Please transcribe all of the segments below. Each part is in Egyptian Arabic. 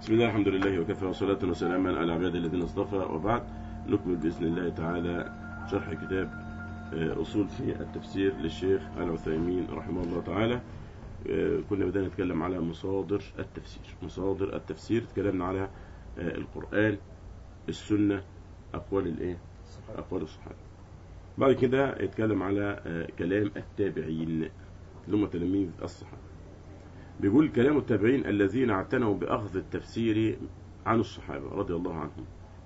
بسم الله الحمد لله وكفى وصلاة وسلاما على عباد الذين اصطفى وبعد نكمل بإذن الله تعالى شرح كتاب آه، أصول في التفسير للشيخ العثيمين رحمه الله تعالى آه، كنا بدأنا نتكلم على مصادر التفسير مصادر التفسير تكلمنا على آه، القرآن السنة أقوال الإيه أقوال الصحابة بعد كده يتكلم على آه، كلام التابعين اللي هم تلاميذ الصحابة بيقول كلام التابعين الذين اعتنوا بأخذ التفسير عن الصحابة رضي الله عنهم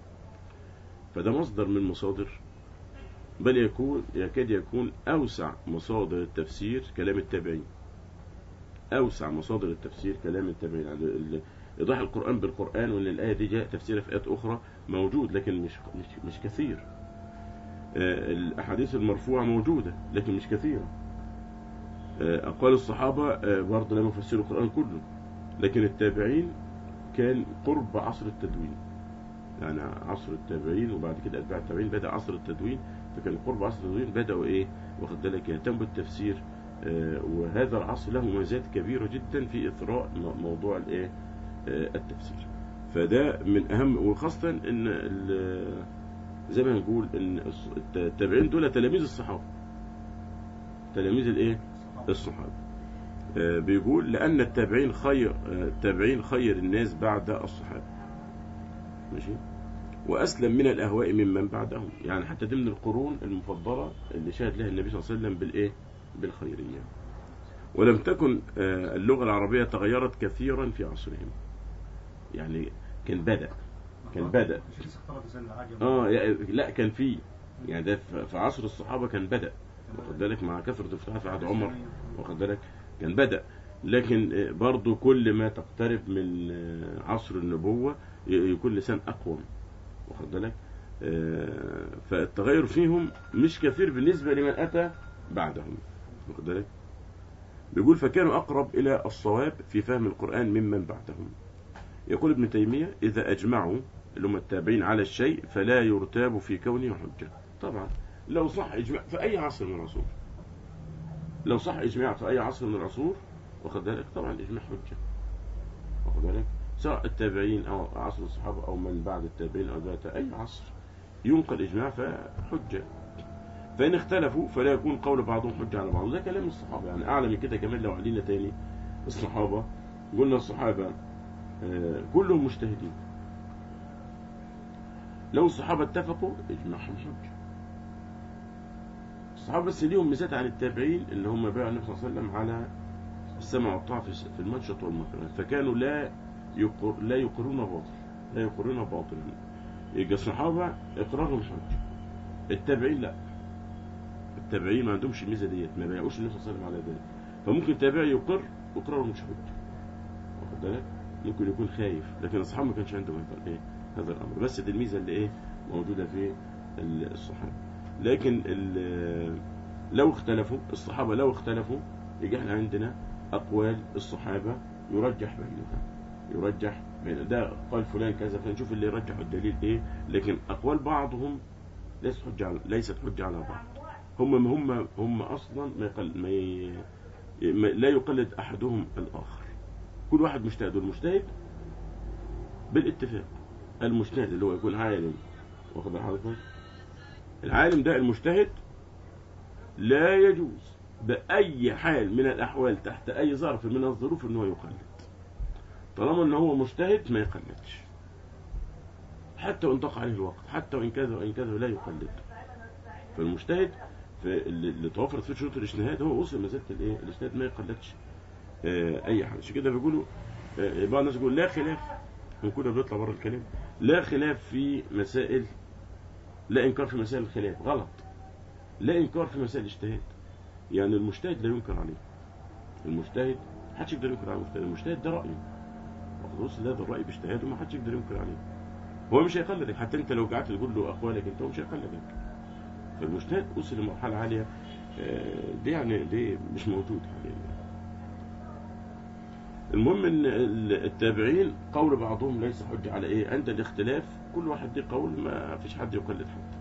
فده مصدر من مصادر بل يكون يكاد يكون أوسع مصادر التفسير كلام التابعين أوسع مصادر التفسير كلام التابعين يعني ال- إيضاح القرآن بالقرآن وإن الآية دي جاء تفسيرها في آيات أخرى موجود لكن مش مش, مش كثير آه، الأحاديث المرفوعة موجودة لكن مش كثيرة آه، أقوال الصحابة آه، برضه لم يفسروا القرآن كله لكن التابعين كان قرب عصر التدوين يعني عصر التابعين وبعد كده أتباع التابعين بدأ عصر التدوين فكان قرب عصر التدوين بدأوا إيه واخد بالك يهتموا بالتفسير آه، وهذا العصر له مميزات كبيرة جدا في إثراء م- موضوع الإيه آه، التفسير فده من أهم وخاصة إن ال- زي ما نقول إن الص- التابعين دول تلاميذ الصحابة تلاميذ الإيه الصحابة آه، بيقول لأن التابعين خير آه، التابعين خير الناس بعد الصحابة ماشي وأسلم من الأهواء ممن بعدهم يعني حتى ضمن القرون المفضلة اللي شهد لها النبي صلى الله عليه وسلم بالإيه بالخيرية ولم تكن آه، اللغة العربية تغيرت كثيرا في عصرهم يعني كان بدأ كان بدأ مش لسه اختلط زي العجب اه يا- لا كان في يعني ده في في عصر الصحابة كان بدأ واخد بالك مع كثرة افتتاح في عهد عمر واخد بالك كان بدأ لكن آه، برضو كل ما تقترب من آه، عصر النبوة ي- يكون لسان أقوم واخد بالك آه، فالتغير فيهم مش كثير بالنسبة لمن أتى بعدهم واخد بالك بيقول فكانوا أقرب إلى الصواب في فهم القرآن ممن بعدهم يقول ابن تيمية إذا أجمعوا اللي هم التابعين على الشيء فلا يرتاب في كونه حجة طبعا لو صح إجماع في أي عصر من العصور لو صح إجماع في أي عصر من العصور واخد بالك طبعا الإجماع حجة واخد بالك سواء التابعين أو عصر الصحابة أو من بعد التابعين أو ذات أي عصر ينقل إجماع فحجة فإن اختلفوا فلا يكون قول بعضهم حجة على بعض ده كلام الصحابة يعني أعلى من كده كمان لو علينا تاني الصحابة قلنا الصحابة آه، كلهم مجتهدين لو الصحابة اتفقوا اجماعهم حجة الصحابة بس ليهم ميزات عن التابعين اللي هم باعوا النبي صلى الله عليه وسلم على السمع والطاعة في في المنشط والمكره فكانوا لا يقر لا يقرون باطل لا يقرون باطلا يبقى الصحابة إقرارهم حجة التابعين لا التابعين ما عندهمش الميزة ديت ما بايعوش النبي صلى الله عليه وسلم على ذلك فممكن تابعي يقر وإقراره مش حجة واخد بالك ممكن يكون خايف لكن الصحابة ما كانش عندهم هذا ايه هذا الامر بس دي الميزه اللي ايه موجوده في ال- الصحابه لكن ال- لو اختلفوا الصحابه لو اختلفوا يجي احنا عندنا اقوال الصحابه يرجح بينها يرجح بين ده قال فلان كذا فنشوف اللي يرجح الدليل ايه لكن اقوال بعضهم ليست حجه على ليست حجه على بعض هم هم هم اصلا ما, يقل ما, ي... ما لا يقلد احدهم الاخر كل واحد مجتهد والمجتهد بالاتفاق المجتهد اللي هو يكون عالم واخد بال حضرتك العالم ده المجتهد لا يجوز بأي حال من الأحوال تحت أي ظرف من الظروف إن هو يقلد طالما إن هو مجتهد ما يقلدش حتى وإن ضاق عليه الوقت حتى وإن كذا وإن كذا لا يقلد فالمجتهد في اللي اللي توفرت فيه شروط الاجتهاد هو وصل مسألة الإيه الاجتهاد ما يقلدش آه، أي حاجة عشان كده بيقولوا آه، بعض الناس يقول لا خلاف من كده بيطلع بره الكلام لا خلاف في مسائل لا إنكار في مسائل الخلاف غلط لا إنكار في مسائل الاجتهاد يعني المجتهد لا ينكر عليه المجتهد محدش يقدر ينكر على المجتهد المجتهد ده رأيه واخد بص ده الرأي باجتهاده ما حدش يقدر ينكر عليه هو مش هيقلدك حتى انت لو قعدت تقول له اقوالك انت هو مش هيقلدك فالمجتهد وصل لمرحله عاليه آه، دي يعني دي مش موجود حاليا المهم ان ال- التابعين قول بعضهم ليس حجه على ايه عند الاختلاف كل واحد ليه قول ما فيش حد يقلد حد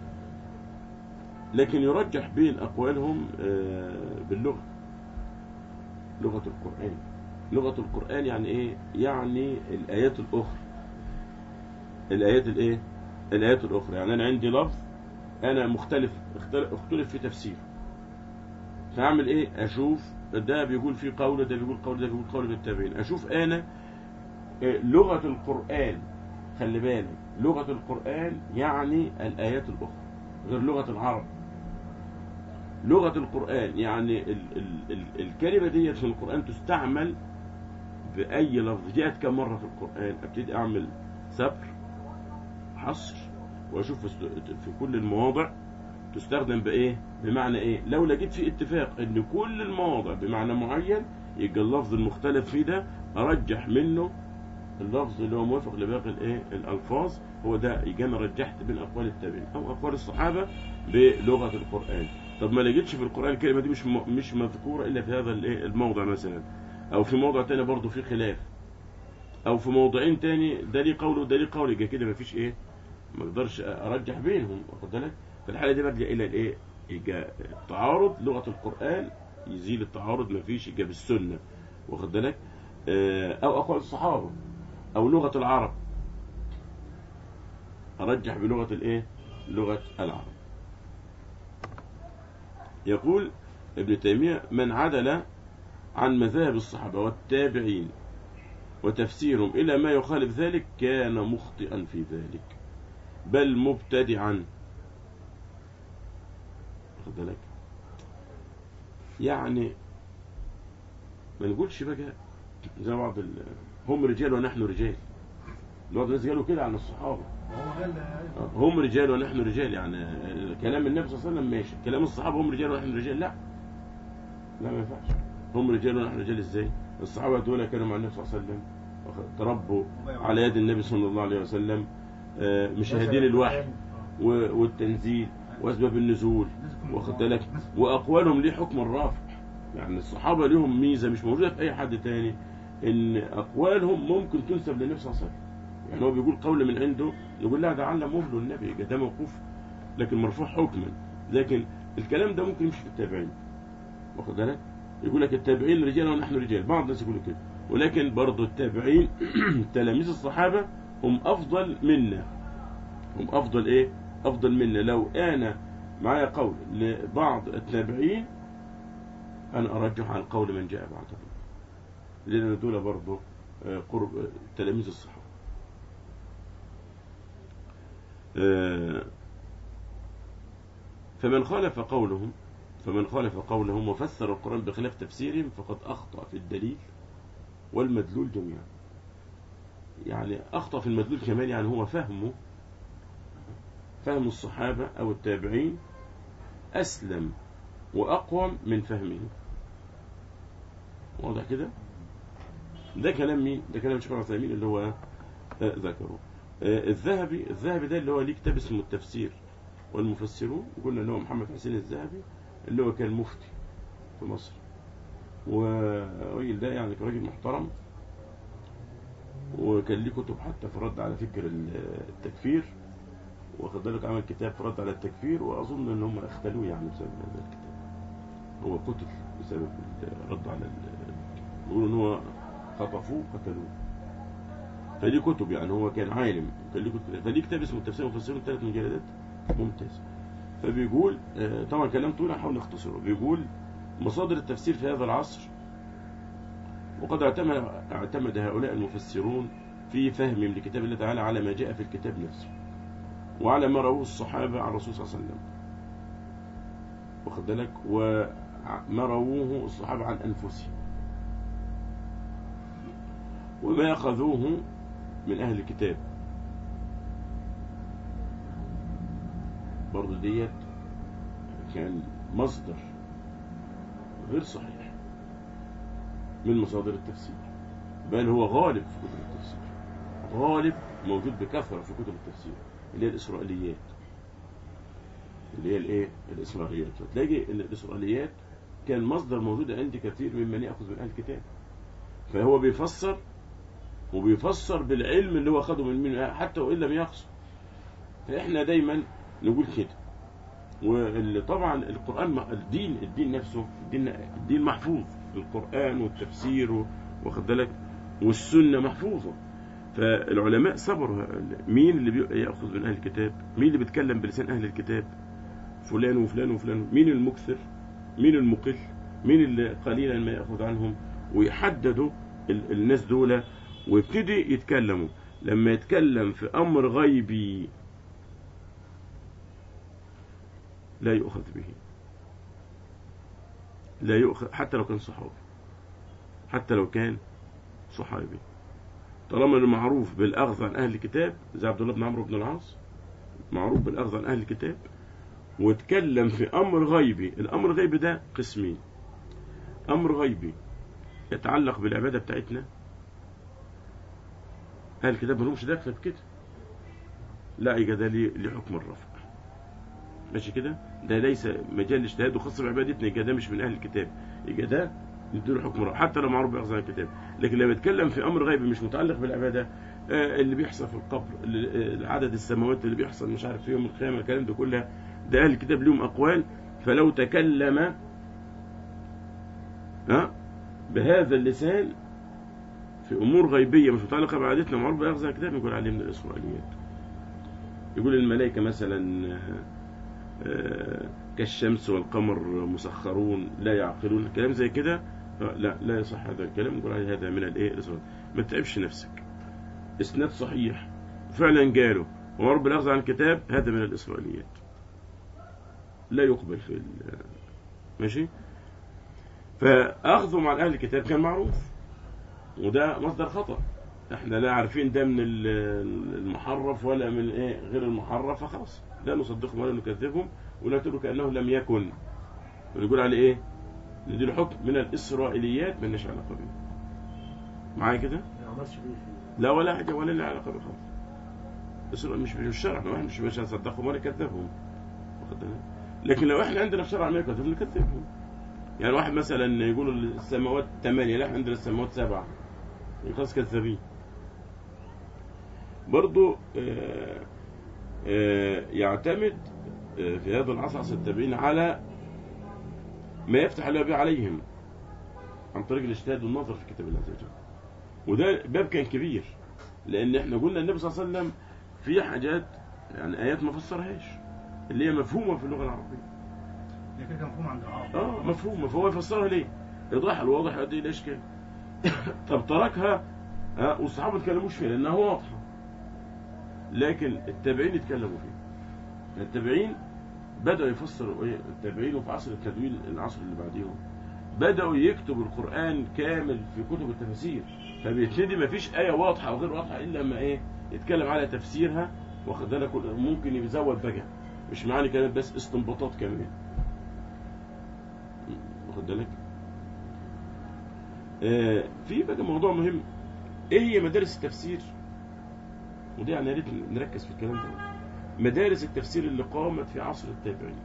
لكن يرجح بين اقوالهم آه، باللغه لغه القران لغة القرآن يعني ايه يعني الآيات الأخرى الآيات الايه الآيات الأخرى يعني أنا عندي لفظ أنا مختلف اختلف, اختلف في تفسيره فأعمل ايه أشوف ده بيقول في قول ده بيقول قول ده بيقول قول في التابعين أشوف أنا إيه لغة القرآن خلي بالك لغة القرآن يعني الآيات الأخرى غير لغة العرب لغة القرآن يعني ال ال ال الكلمة دي في القرآن تستعمل بأي لفظ جاءت كم مرة في القرآن أبتدي أعمل سبر حصر وأشوف في كل المواضع تستخدم بإيه بمعنى إيه لو لقيت في اتفاق إن كل المواضع بمعنى معين يبقى اللفظ المختلف فيه ده أرجح منه اللفظ اللي هو موافق لباقي الايه الالفاظ هو ده يجي انا رجحت بين اقوال التابعين او اقوال الصحابه بلغه القران طب ما لقيتش في القران الكلمه دي مش مش مذكوره الا في هذا الايه الموضع مثلا او في موضع تاني برضه في خلاف او في موضعين تاني ده ليه قول وده ليه قول يبقى كده مفيش ايه ما اقدرش ارجح بينهم واخد بالك في الحاله دي برجع الى الايه يجي التعارض لغه القران يزيل التعارض مفيش يجي بالسنه واخد بالك او اقوال الصحابه او لغه العرب ارجح بلغه الايه لغه العرب يقول ابن تيميه من عدل عن مذاهب الصحابه والتابعين وتفسيرهم الى ما يخالف ذلك كان مخطئا في ذلك بل مبتدعا واخد بالك يعني ما نقولش بقى زي بعض ال... هم رجال ونحن رجال بعض الناس قالوا كده عن الصحابه هم رجال ونحن رجال يعني كلام النبي صلى الله عليه وسلم ماشي كلام الصحابه هم رجال ونحن رجال لا لا ما ينفعش هم رجال ونحن رجال ازاي الصحابه دول كانوا مع النبي صلى الله عليه وسلم تربوا على يد النبي صلى الله عليه وسلم مشاهدين الوحي والتنزيل واسباب النزول واخد بالك واقوالهم ليه حكم الرافع يعني الصحابه ليهم ميزه مش موجوده في اي حد تاني ان اقوالهم ممكن تنسب للنبي صلى الله عليه وسلم يعني هو بيقول قول من عنده يقول لا ده علمه له النبي ده موقوف لكن مرفوع حكما لكن الكلام ده ممكن يمشي في التابعين واخد بالك يقول لك التابعين رجال ونحن رجال بعض الناس يقولوا كده ولكن برضه التابعين تلاميذ الصحابه هم افضل منا هم افضل ايه افضل منا لو انا معايا قول لبعض التابعين انا ارجح عن قول من جاء بعدهم لان دول برضه قرب تلاميذ الصحابه فمن خالف قولهم فمن خالف قولهم وفسر القرآن بخلاف تفسيرهم فقد أخطأ في الدليل والمدلول جميعا يعني أخطأ في المدلول كمان يعني هو فهمه فهم الصحابة أو التابعين أسلم وأقوم من فهمهم واضح كده ده كلام مين ده كلام الشيخ عثيمين اللي هو ذكره الذهبي الذهبي ده اللي هو ليه كتاب اسمه التفسير والمفسرون قلنا ان هو محمد حسين الذهبي اللي هو كان مفتي في مصر والراجل ده يعني كان راجل محترم وكان ليه كتب حتى في رد على فكر التكفير واخد بالك عمل كتاب في رد على التكفير واظن ان هم اختلوه يعني بسبب هذا الكتاب هو قتل بسبب الرد على بيقولوا ان هو خطفوه قتلوه فليه كتب يعني هو كان عالم كان ليه كتب فليه كتاب اسمه التفسير والمفسرون ثلاث مجلدات ممتاز فبيقول طبعا كلام طويل هحاول اختصره بيقول مصادر التفسير في هذا العصر وقد اعتمد اعتمد هؤلاء المفسرون في فهمهم لكتاب الله تعالى على ما جاء في الكتاب نفسه وعلى ما رواه الصحابة عن الرسول صلى الله عليه وسلم واخد بالك وما رووه الصحابة عن أنفسهم وما أخذوه من أهل الكتاب برضو ديت كان مصدر غير صحيح من مصادر التفسير بل هو غالب في كتب التفسير غالب موجود بكثرة في كتب التفسير اللي هي الإسرائيليات اللي هي الايه الإسرائيليات فتلاقي ان الإسرائيليات كان مصدر موجود عند كثير ممن يأخذ من أهل الكتاب فهو بيفسر وبيفسر بالعلم اللي هو أخده من من حتى وإن لم يقصد فإحنا دايما نقول كده واللي طبعا القرآن الدين الدين نفسه الدين, الدين محفوظ القرآن والتفسير واخد بالك والسنة محفوظة فالعلماء صبروا مين اللي بي- يأخذ من أهل الكتاب مين اللي بيتكلم بلسان أهل الكتاب فلان وفلان وفلان مين المكثر مين المقل مين اللي قليلا ما يأخذ عنهم ويحددوا ال- الناس دول ويبتدي يتكلموا لما يتكلم في أمر غيبي لا يؤخذ به لا يؤخذ حتى لو كان صحابي حتى لو كان صحابي طالما انه معروف بالاخذ عن اهل الكتاب زي عبد الله بن عمرو بن العاص معروف بالاخذ عن اهل الكتاب واتكلم في امر غيبي الامر الغيبي ده قسمين امر غيبي يتعلق بالعباده بتاعتنا اهل الكتاب ما لهمش دخل في كده لا يبقى ده ليه ليه حكم الرفع ماشي كده ده ليس مجال اجتهاد وخاص بعبادتنا يبقى ده مش من اهل الكتاب يبقى ده نديله حكم الرفع حتى لو معروف باخذ عن الكتاب لكن لما يتكلم في امر غيبي مش متعلق بالعباده آه، اللي بيحصل في القبر اللي- آه، عدد السماوات اللي بيحصل مش عارف في يوم القيامه الكلام ده كلها ده اهل الكتاب لهم اقوال فلو تكلم ها بهذا اللسان في امور غيبيه مش متعلقه بعادتنا معروف باخذ عن الكتاب يقول عليه من الاسرائيليات يقول الملائكه مثلا آه، آه، كالشمس والقمر مسخرون لا يعقلون كلام زي كده آه، لا لا يصح هذا الكلام نقول عليه هذا من الايه الاسرائيل ما تتعبش نفسك اسناد صحيح فعلا قالوا ومر بالاخذ عن الكتاب هذا من الاسرائيليات لا يقبل في ال- ماشي فاخذهم عن اهل الكتاب كان معروف وده مصدر خطأ احنا لا عارفين ده من ال- المحرف ولا من ايه غير المحرف فخلاص لا نصدقهم ولا نكذبهم ونعتبر كانه لم يكن ونقول عليه ايه ندي له حكم من الاسرائيليات ما لناش علاقه بيه معايا كده ما عملش بيه في لا ولا حاجه ولا لها علاقه بيه خالص إسرائيل مش مش الشرع احنا مش مش هنصدقهم ولا نكذبهم واخد بالك؟ لكن لو احنا عندنا في شرع ما يكذبهم نكذبهم يعني واحد مثلا يقول السماوات ثمانية لا احنا عندنا السماوات سبعة خلاص كذابين برضو آه، آه، يعتمد آه، في هذا العصر عصر التابعين على ما يفتح الله به عليهم عن طريق الاجتهاد والنظر في كتاب الله عز وجل وده باب كان كبير لان احنا قلنا النبي صلى الله عليه وسلم في حاجات يعني ايات ما فسرهاش اللي هي مفهومه في اللغه العربيه هي كده كان مفهوم عند العرب اه مفهومه فهو يفسرها ليه ايضاح الواضح يؤدي الى اشكال طب تركها ها والصحابه ما اتكلموش فيها لانها واضحه لكن التابعين اتكلموا فيها التابعين بدأوا يفسروا ايه التابعين وفي عصر التدوين العصر اللي بعديهم بدأوا يكتبوا القرآن كامل في كتب التفاسير فبيبتدي ما فيش آية واضحة أو غير واضحة إلا لما إيه يتكلم على تفسيرها واخد بالك ممكن يزود بقى مش معاني كلام بس استنباطات كمان واخد بالك آه في بقى موضوع مهم ايه هي مدارس التفسير ودي يعني يا ريت نركز في الكلام ده مدارس التفسير اللي قامت في عصر التابعين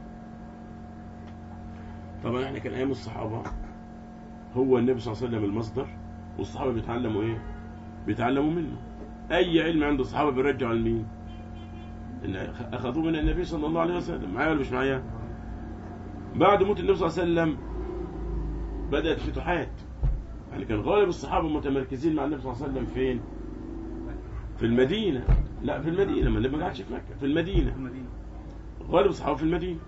طبعا احنا كان ايام الصحابه هو النبي صلى الله عليه وسلم المصدر والصحابه بيتعلموا ايه بيتعلموا منه اي علم عند الصحابه بيرجعوا لمين ان اخذوه من النبي صلى الله عليه وسلم معايا ولا مش معايا بعد موت النبي صلى الله عليه وسلم بدات فتوحات يعني كان غالب الصحابه متمركزين مع النبي صلى الله عليه وسلم فين في المدينه لا في المدينه ما النبي ما قعدش في مكه في المدينه في المدينة غالب الصحابه في المدينه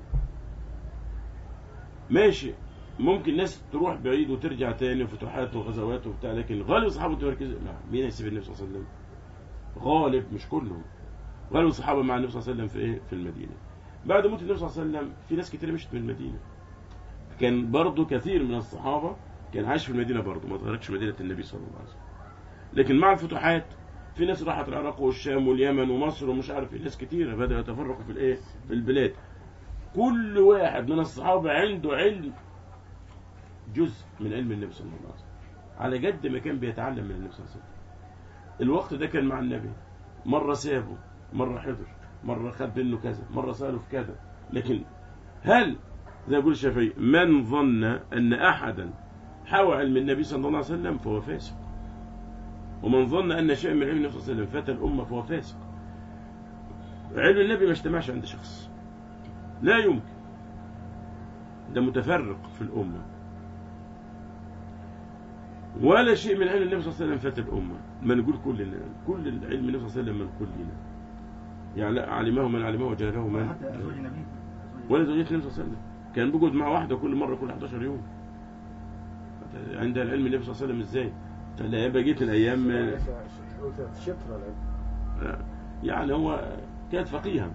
ماشي ممكن ناس تروح بعيد وترجع تاني وفتوحات وغزوات وبتاع لكن غالب الصحابه متمركزين لا مين هيسيب النبي صلى الله عليه وسلم غالب مش كلهم غالب الصحابه مع النبي صلى الله عليه وسلم في ايه في المدينه بعد موت النبي صلى الله عليه وسلم في ناس كتير مشت من المدينه كان برضه كثير من الصحابه كان عايش في المدينه برضه ما تركش مدينه النبي صلى الله عليه وسلم لكن مع الفتوحات في ناس راحت العراق والشام واليمن ومصر ومش عارف ايه ناس كتيره بدأوا يتفرقوا في الايه في البلاد كل واحد من الصحابه عنده علم جزء من علم النبي صلى الله عليه وسلم على قد ما كان بيتعلم من النبي صلى الله عليه وسلم الوقت ده كان مع النبي مره سابه مره حضر مره خد منه كذا مره ساله في كذا لكن هل زي ما يقول الشافعي من ظن ان احدا حوى علم النبي صلى الله عليه وسلم فهو فاسق ومن ظن ان شيئا من علم النبي صلى الله عليه وسلم فات الامه فهو فاسق علم النبي ما اجتمعش عند شخص لا يمكن ده متفرق في الامه ولا شيء من علم النبي صلى الله عليه وسلم فات الأمة ما نقول كلنا كل العلم النبي صلى الله عليه وسلم منقول لنا يعني لا علمه من علمه وجهله من حتى ازواج النبي ولا زوجية النبي صلى الله عليه وسلم كان بيقعد مع واحدة كل مرة كل 11 يوم عندها العلم النبي صلى الله عليه وسلم ازاي؟ لا بقيت الأيام شطر العلم يعني هو كانت فقيها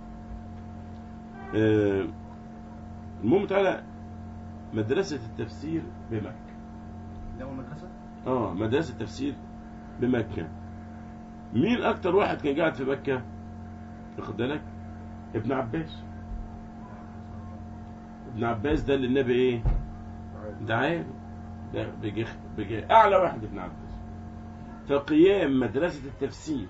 آه، المهم تعالى مدرسة التفسير بمكة ده اول مدرسه اه مدرسة تفسير بمكة مين أكتر واحد كان قاعد في مكة؟ واخد بالك؟ ابن عباس ابن عباس ده اللي النبي ايه؟ دعاه ده بيجي بيجي أعلى واحد ابن عباس فقيام مدرسة التفسير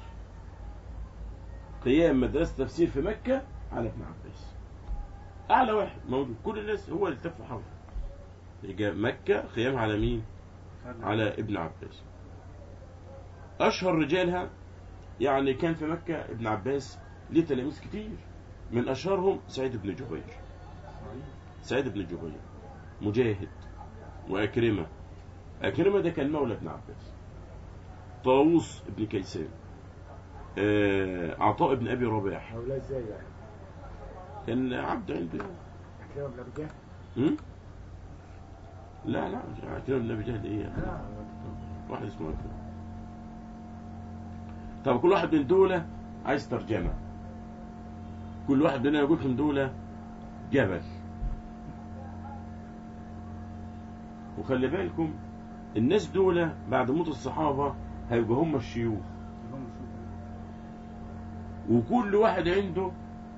قيام مدرسة التفسير في مكة على ابن عباس أعلى واحد موجود كل الناس هو اللي التف حوله يجي مكة قيام على مين؟ على ابن عباس أشهر رجالها يعني كان في مكة ابن عباس ليه تلاميذ كتير من أشهرهم سعيد بن جبير سعيد بن جبير مجاهد وأكرمة أكرمة ده كان مولى ابن عباس طاووس بن كيسان آه، عطاء بن أبي رباح هؤلاء ازاي يعني؟ كان عبد عنده كلام ابن ابي جهل هم؟ لا لا أكرمة بن أبي جهل إيه يعني؟ واحد اسمه أكرم طب كل واحد من دول عايز ترجمة كل واحد مننا يقول لكم دول جبل وخلي بالكم الناس دول بعد موت الصحابة هيبقوا هم الشيوخ اللهم شوف. وكل واحد عنده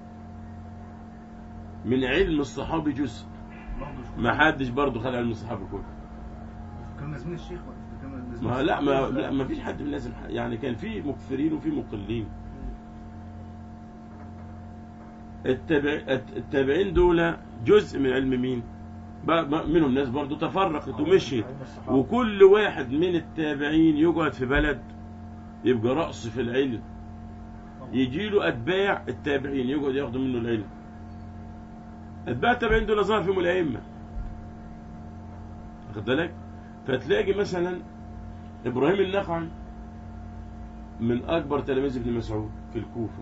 من علم الصحابي جزء برضه شوف. ما حدش برضه خد علم الصحابي كله كان لازمين الشيخ ولا كان لازمين ما لا ما, لا ما فيش حد لازم يعني كان في مكثرين وفي مقلين التابع التابعين دول جزء من علم مين بقى- بقى منهم ناس برضو تفرقت ومشيت علم الصحابة. وكل واحد من التابعين يقعد في بلد يبقى رأس في العلم يجي له أتباع التابعين يقعد ياخدوا منه العلم أتباع التابعين دول ظهر فيهم الأئمة واخد بالك فتلاقي مثلا إبراهيم النخعي من أكبر تلاميذ ابن مسعود في الكوفة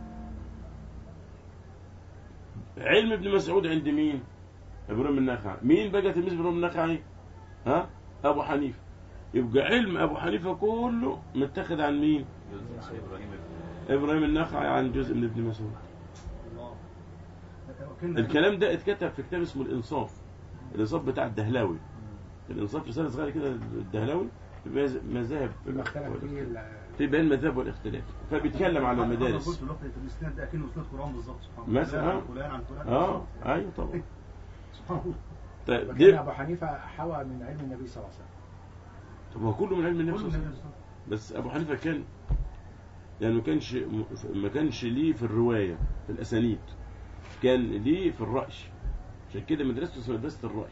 علم ابن مسعود عند مين؟ ابراهيم النخعي مين بقى تلميذ ابراهيم النخعي ها ابو حنيفه يبقى علم ابو حنيفه كله متاخد عن مين ابراهيم النخعي عن جزء من ابن مسعود الله كان- الكلام ده اتكتب في كتاب اسمه الانصاف الانصاف بتاع الدهلاوي الانصاف رساله صغيره كده الدهلاوي في مز- مذاهب فيما اختلف فيه ال- في بين المذاهب والاختلاف فبيتكلم على حضرتك المدارس قلت دلوقتي الاسناد ده اكنه اسناد قران بالظبط سبحان الله مثلا. فلان عن فلان عن فلان اه ايوه طبعا سبحان الله طيب وكان دي ابو حنيفه حوى من علم النبي صلى الله عليه وسلم طب هو كله من علم النبي كل صلى الله عليه النبي وسلم صلى الله عليه بس ابو حنيفه كان يعني ما كانش ما كانش ليه في الروايه في الاسانيد كان ليه في الراي عشان كده مدرسته اسمها مدرسه الراي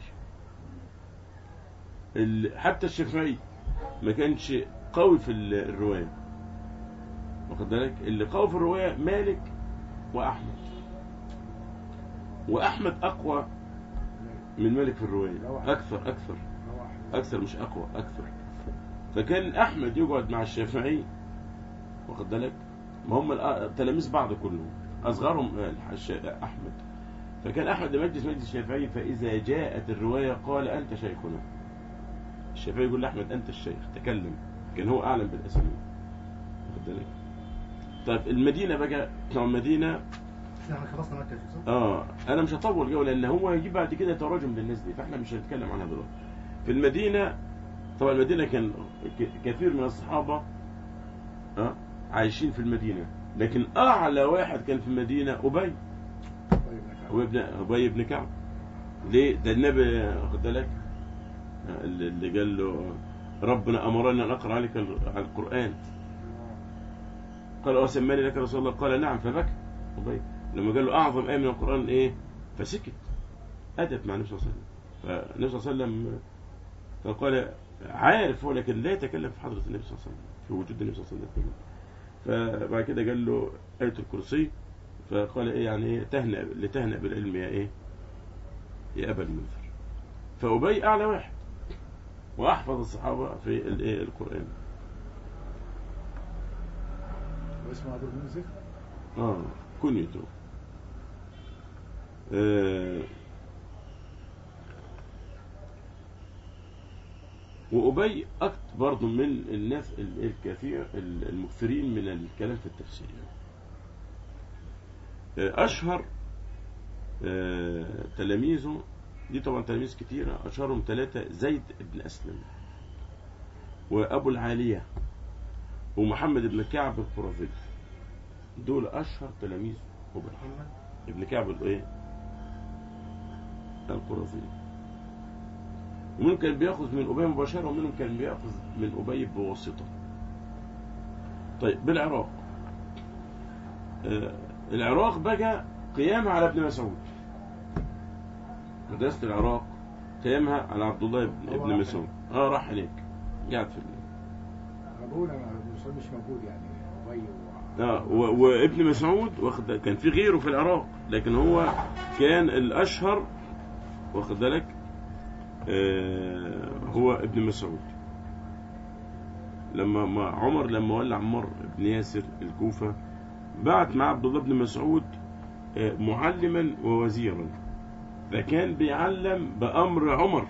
ال- حتى الشافعي ما كانش قوي في ال- الروايه واخد بالك اللي قوي في الروايه مالك واحمد واحمد اقوى من مالك في الروايه اكثر اكثر هو أحمد. اكثر مش اقوى اكثر فكان احمد يقعد مع الشافعي واخد بالك ما هم الأ- تلاميذ بعض كلهم اصغرهم آه، الش- احمد فكان احمد يمجلس مجلس الشافعي فاذا جاءت الروايه قال انت شيخنا الشافعي يقول لاحمد انت الشيخ تكلم كان هو اعلم بالاسانيد واخد بالك طيب المدينه بقى بتوع المدينه بس احنا خلصنا مكه يا شيخ، صح؟ اه انا مش هطول جو لان هو هيجيب بعد كده تراجم للناس دي فاحنا مش هنتكلم عنها دلوقتي في المدينه طبعا المدينه كان ك- كثير من الصحابه اه عايشين في المدينه لكن اعلى واحد كان في المدينه ابي طيب نفهم. ابي بن ابي بن كعب ليه ده النبي واخد بالك آه، اللي اللي قال له ربنا امرنا ان اقرا عليك ال- على القران قال وسماني لك رسول الله قال نعم فبكى أبي لما قال له أعظم آية من القرآن إيه فسكت أدب مع النبي صلى الله عليه وسلم فالنبي صلى الله عليه وسلم فقال عارف هو لكن لا يتكلم في حضرة النبي صلى الله عليه وسلم في وجود النبي صلى الله عليه وسلم فبعد كده قال له آية الكرسي فقال إيه يعني إيه تهنأ لتهنأ بالعلم يا إيه يا أبا المنذر فأبي أعلى واحد واحفظ الصحابه في الايه القران واسمه أبو المنذر اه كنيته آه وأبي أكتر برضه من الناس ال- الكثير ال- المكثرين من الكلام في التفسير آه، أشهر آه، تلاميذه دي طبعا تلاميذ كتيرة أشهرهم ثلاثة زيد بن أسلم وأبو العالية ومحمد بن كعب القرظي دول أشهر تلاميذ أبي محمد ابن كعب الايه القرظي ومنهم كان بياخذ من ابي مباشره ومنهم كان بياخذ من ابي بواسطه طيب بالعراق آه العراق بقى قيامها على ابن مسعود مدرسه العراق قيامها على عبد الله بن, هو ابن راح مسعود اه راح هناك قاعد في ال- أنا بقول أنا المسلم مش موجود يعني أبي و... اه و- وابن مسعود واخد كان في غيره في العراق لكن هو كان الاشهر واخد بالك آه هو ابن مسعود لما ما عمر لما ولى عمار بن ياسر الكوفة بعت مع عبد الله بن مسعود آه معلما ووزيرا فكان بيعلم بأمر عمر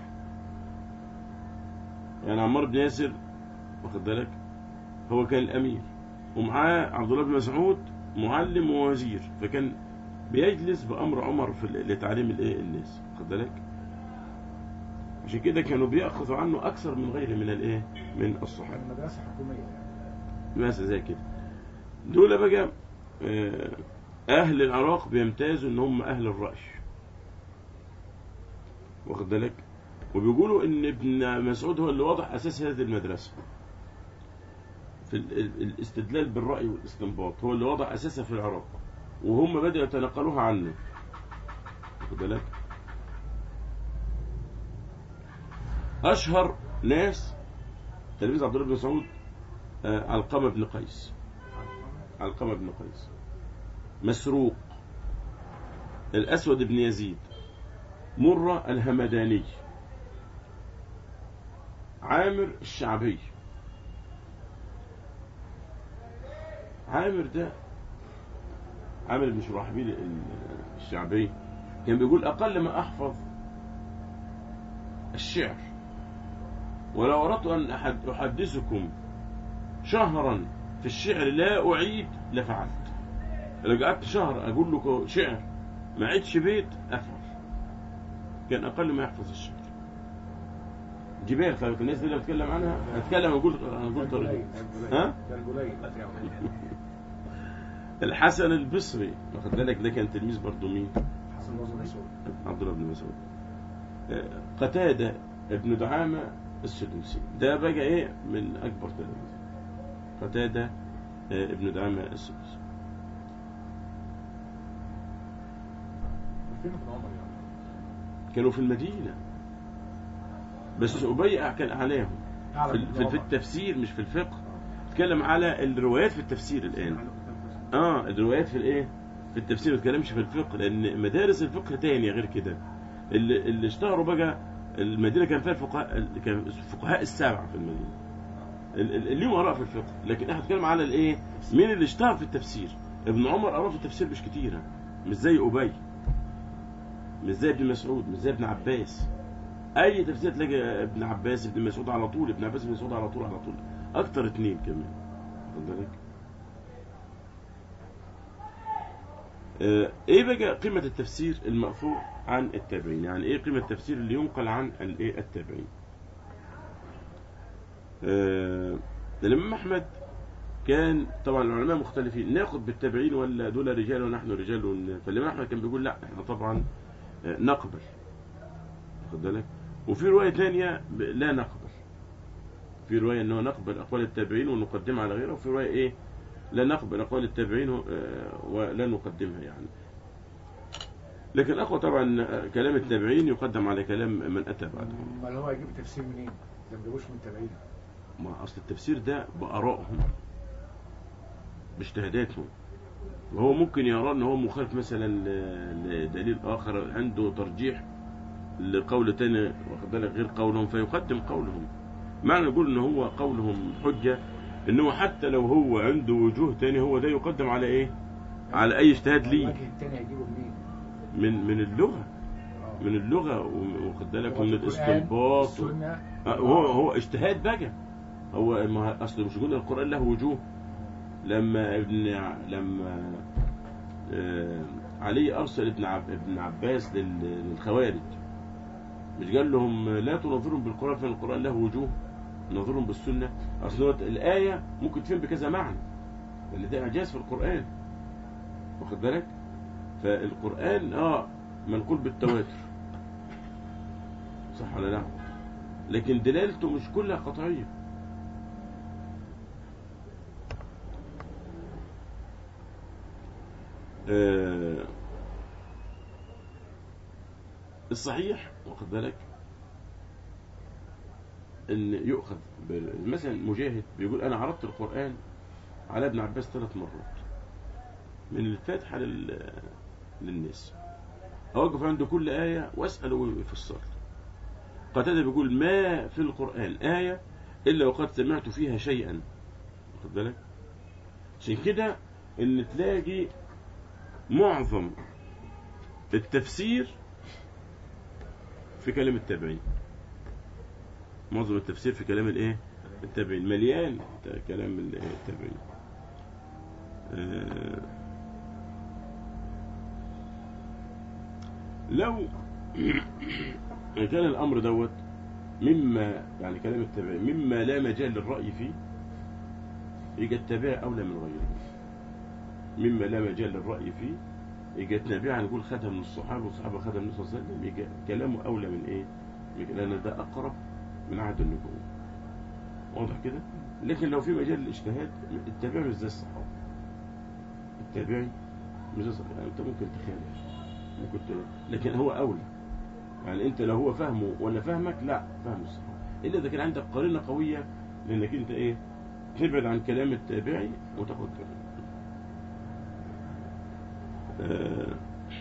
يعني عمار بن ياسر واخد بالك هو كان الأمير ومعاه عبد الله بن مسعود معلم ووزير فكان بيجلس بأمر عمر في ال- لتعليم الايه الناس واخد بالك عشان كده كانوا بيأخذوا عنه أكثر من غيره من الايه من الصحابة كان مدرسة حكومية يعني مثلا زي كده دول بقى آه، أهل العراق بيمتازوا إن هم أهل الرأي واخد بالك وبيقولوا إن ابن مسعود هو اللي وضع أساس هذه المدرسة في ال- ال- الاستدلال بالرأي والاستنباط هو اللي وضع أساسها في العراق وهم بدأوا يتنقلوها عنه واخد بالك أشهر ناس تلميذ عبد الله بن مسعود آه، علقمة بن قيس علقمة بن قيس مسروق الأسود بن يزيد مرة الهمداني عامر الشعبي عامر ده عامر بن شرحبيل ال- الشعبي كان بيقول أقل ما أحفظ الشعر ولو أردت أن أحد- أحدثكم شهرا في الشعر لا أعيد لفعلت لو قعدت شهر أقول لكم شعر ما عدش بيت أفعل كان أقل ما يحفظ الشعر جبال خلي بالك الناس دي اللي بتكلم عنها هتكلم أقول أقول طريق ها؟ ده الجليل الحسن البصري واخد بالك ده كان تلميذ برضه مين؟ حسن بن مسعود عبد الله بن مسعود آه، قتادة ابن دعامة السدوسي ده بقى ايه من اكبر تلاميذ قتادة آه، ابن دعامة السدوسي فين ابن عمر يعني كانوا في المدينة بس أبي كان أعلاهم في, ال- في, في التفسير مش في الفقه اتكلم على الروايات في التفسير الآن اه الروايات في الايه في التفسير ما بتكلمش في الفقه لان مدارس الفقه تانية غير كده اللي, اللي اشتهروا بقى المدينه كان فيها الفقهاء كان الفقهاء السبعه في المدينه ال- ال- اللي هم اراء في الفقه لكن احنا بنتكلم على الايه مين اللي اشتهر في التفسير ابن عمر اراء في التفسير مش كتيره مش زي ابي مش زي ابن مسعود مش زي ابن عباس اي تفسير تلاقي ابن عباس ابن مسعود على طول ابن عباس ابن مسعود على طول على طول اكتر اتنين كمان واخد بالك آه، ايه بقى قيمة التفسير المأثور عن التابعين يعني ايه قيمة التفسير اللي ينقل عن الايه التابعين آه، الامام احمد كان طبعا العلماء مختلفين ناخد بالتابعين ولا دول رجال ونحن رجال ون- فالامام احمد كان بيقول لا احنا طبعا آه، نقبل واخد بالك وفي رواية تانية ب- لا نقبل في رواية انه نقبل اقوال التابعين ونقدمها على غيره وفي رواية ايه لا نقبل أقوال التابعين آه، ولا نقدمها يعني لكن أقوى طبعا آه، كلام التابعين يقدم على كلام من أتى بعدهم امال هو هيجيب التفسير منين؟ ده ما جابوش من التابعين ما أصل التفسير ده بآرائهم باجتهاداتهم وهو ممكن يرى ان هو مخالف مثلا ل- لدليل اخر عنده ترجيح لقول تاني واخد بالك غير قولهم فيقدم قولهم معنى نقول ان هو قولهم حجة ان هو حتى لو هو عنده وجوه تاني هو ده يقدم على ايه على اي اجتهاد ليه الوجه التاني هيجيبه منين؟ من من اللغة آه. من اللغة و- واخد بالك هو من في القرآن، الاستنباط و- السنة آه، هو هو اجتهاد بقى هو ما اصل مش قلنا القرآن له وجوه لما ابن ع- لما آه، علي ارسل ابن عب ابن عباس لل- للخوارج مش قال لهم لا تنظرهم بالقرآن فإن القرآن له وجوه نظرهم بالسنة اصل هو الآية ممكن تفهم بكذا معنى لأن ده إعجاز في القرآن واخد بالك فالقرآن اه منقول بالتواتر صح ولا لا لكن دلالته مش كلها قطعية آه الصحيح واخد بالك ان يؤخذ ب- مثلا مجاهد بيقول انا عرضت القرآن على ابن عباس ثلاث مرات من الفاتحة لل... للناس أوقف عنده كل آية وأسأله ويفسر قتادة بيقول ما في القرآن آية إلا وقد سمعت فيها شيئا واخد بالك عشان كده إن تلاقي معظم التفسير في كلام التابعين معظم التفسير في كلام الايه التابعين مليان كلام التابعين آه، لو كان الأمر دوت مما يعني كلام التابعين مما لا مجال للرأي فيه يبقى التابع أولى من غيره مما لا مجال للرأي فيه يبقى التابع نقول خدها من الصحابة والصحابة خدها من النبي صلى الله عليه وسلم يبقى كلامه أولى من إيه؟ يبقى لأن ده أقرب من عهد النبوة واضح كده؟ لكن لو في مجال للاجتهاد التابع مش زي الصحابة التابعي مش زي الصحابة يعني أنت ممكن تخالف ممكن ت... لكن هو أولى يعني أنت لو هو فهمه ولا فهمك لا فهم الصحابة إلا إذا كان عندك قرينة قوية لأنك أنت إيه تبعد عن كلام التابعي وتاخد كلام آه،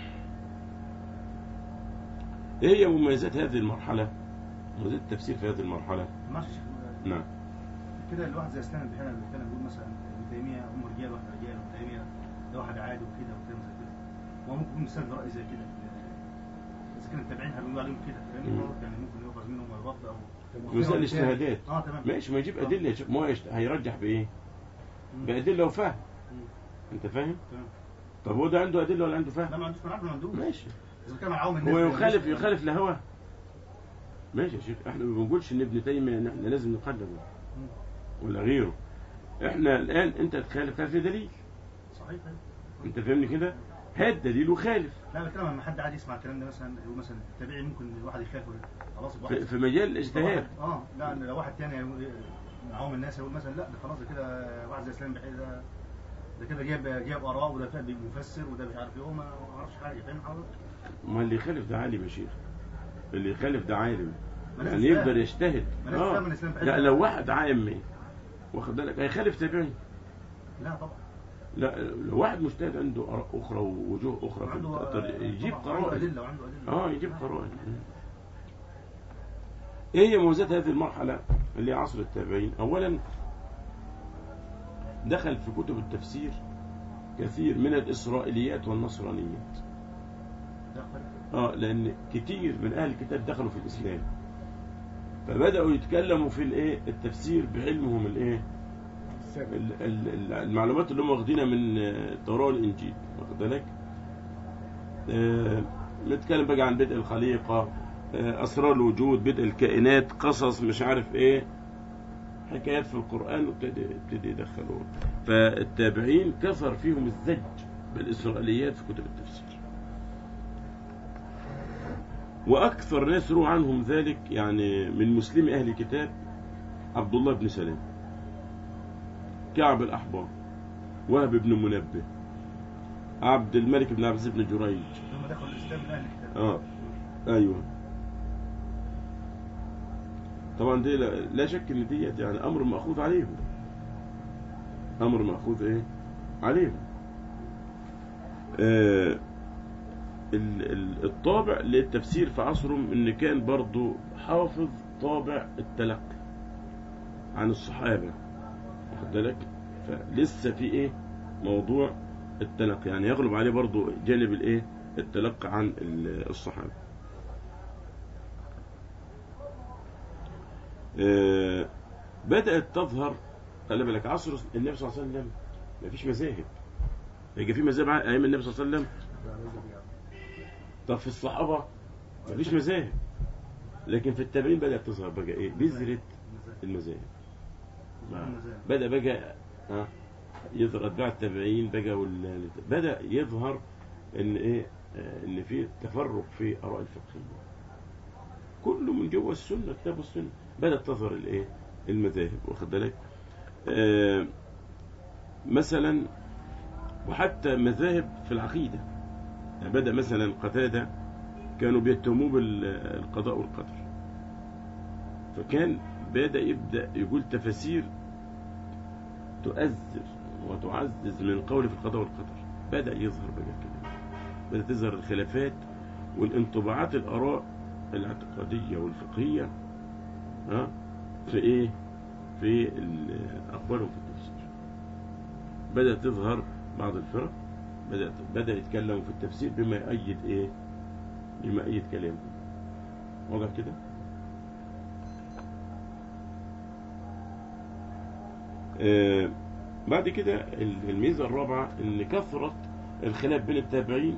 ايه هي مميزات هذه المرحلة مميزات التفسير في هذه المرحلة ماشي يا شيخ نعم كده الواحد زي اسلام البحيرة اللي بيتكلم بيقول مثلا ابن تيمية هم رجال واحنا رجال وابن تيمية ده واحد عادي وكده وكلام زي كده هو ممكن يكون مثال برأي زي كده اذا كان التابعين هيقولوا عليهم كده فاهمني مم. يعني ممكن يؤخذ منهم الرفض او مثال الاجتهادات اه تمام ماشي ما يجيب آه. أدلة يا شيخ. ما هو يشت- هيرجح بإيه مم. بأدلة وفهم مم. أنت فاهم تمام طب هو ده عنده أدلة ولا عنده لا فهم ما عندوش ما ما عندوش ماشي اذا كان معاهم الناس هو اللي- يخالف يخالف لهواه ماشي يا شيخ احنا ما بنقولش ان ابن تيمية ان احنا لازم نقلده مم. ولا غيره احنا الآن انت تخالف هذا في دليل صحيح أيوة. انت فاهمني كده هات دليل وخالف لا بتكلم لما حد عادي يسمع الكلام ده مثلا يقول مثلا التابعي ممكن الواحد يخاف خلاص يبقى في, واحد- في مجال الاجتهاد واحد- اه لا لو واحد تاني هيقول- معاهم الناس هيقول مثلا لا ده خلاص ده كده واحد زي اسلام بحيث ده ده كده جايب جايب اراء وده فاهم مفسر وده مش عارف ايه هو ما ما اعرفش حاجه فاهم حضرتك؟ ما اللي يخالف ده عالم يا شيخ اللي يخالف ده عالم ما لازم يعني يفهم. يقدر يجتهد ما لازم يفهم الإسلام بحيث- لا لو واحد عامي واخد بالك هيخالف تابعي لا طبعا لا لو واحد مجتهد عنده اراء اخرى ووجوه اخرى في عنده التأثير، يجيب طبعاً عنده قرائن ادله وعنده ادله اه يجيب قرائن ايه هي مميزات هذه المرحله اللي هي عصر التابعين اولا دخل في كتب التفسير كثير من الاسرائيليات والنصرانيات ده فرق. اه لان كتير من اهل الكتاب دخلوا في الاسلام فبداوا يتكلموا في الايه التفسير بعلمهم الايه السابق ال- ال- ال- المعلومات اللي هم واخدينها من آه، التوراه والانجيل واخد بالك آه، نتكلم بقى عن بدء الخليقه آه، اسرار الوجود بدء الكائنات قصص مش عارف ايه حكايات في القران وابتدي ابتدي يدخلوها فالتابعين كثر فيهم الزج بالاسرائيليات في كتب التفسير واكثر ناس روى عنهم ذلك يعني من مسلم اهل الكتاب عبد الله بن سلام كعب الأحبار وهب بن منبه عبد الملك بن عبد العزيز بن جريج لما دخلوا الاسلام من اهل الكتاب اه ايوه طبعا دي لا, لا شك ان ديت يعني امر ماخوذ عليهم امر ماخوذ ايه عليهم آه ال- ال- الطابع للتفسير في عصرهم ان كان برضو حافظ طابع التلقي عن الصحابة واخد بالك فلسه في ايه موضوع التلقي يعني يغلب عليه برضو جانب الايه التلقي عن ال- الصحابة آه، بدأت تظهر خلي بالك عصر النبي صلى الله عليه وسلم ما فيش مذاهب يجي في مذاهب ايام النبي صلى الله عليه وسلم طب في الصحابة ما فيش مذاهب لكن في التابعين بدأت تظهر بقى ايه بذرة المذاهب بدأ بقى ها يظهر اتباع التابعين بقى وال... بدأ يظهر ان ايه آه، ان في تفرق في اراء الفقهية كله من جوه السنة كتاب السنة بدأت تظهر الايه المذاهب واخد بالك آه، مثلا وحتى مذاهب في العقيدة يعني بدأ مثلا قتادة كانوا بيتهموه بالقضاء والقدر فكان بدأ يبدأ يقول تفاسير تؤثر وتعزز من القول في القضاء والقدر بدأ يظهر بقى كده بدأت تظهر الخلافات والانطباعات الآراء الاعتقادية والفقهية ها في ايه في ال- أقوالهم في التفسير بدأت تظهر بعض الفرق بدأت بدأ يتكلموا في التفسير بما يؤيد ايه بما يؤيد كلامه واضح كده آه بعد كده ال- الميزة الرابعة ان كثرة الخلاف بين التابعين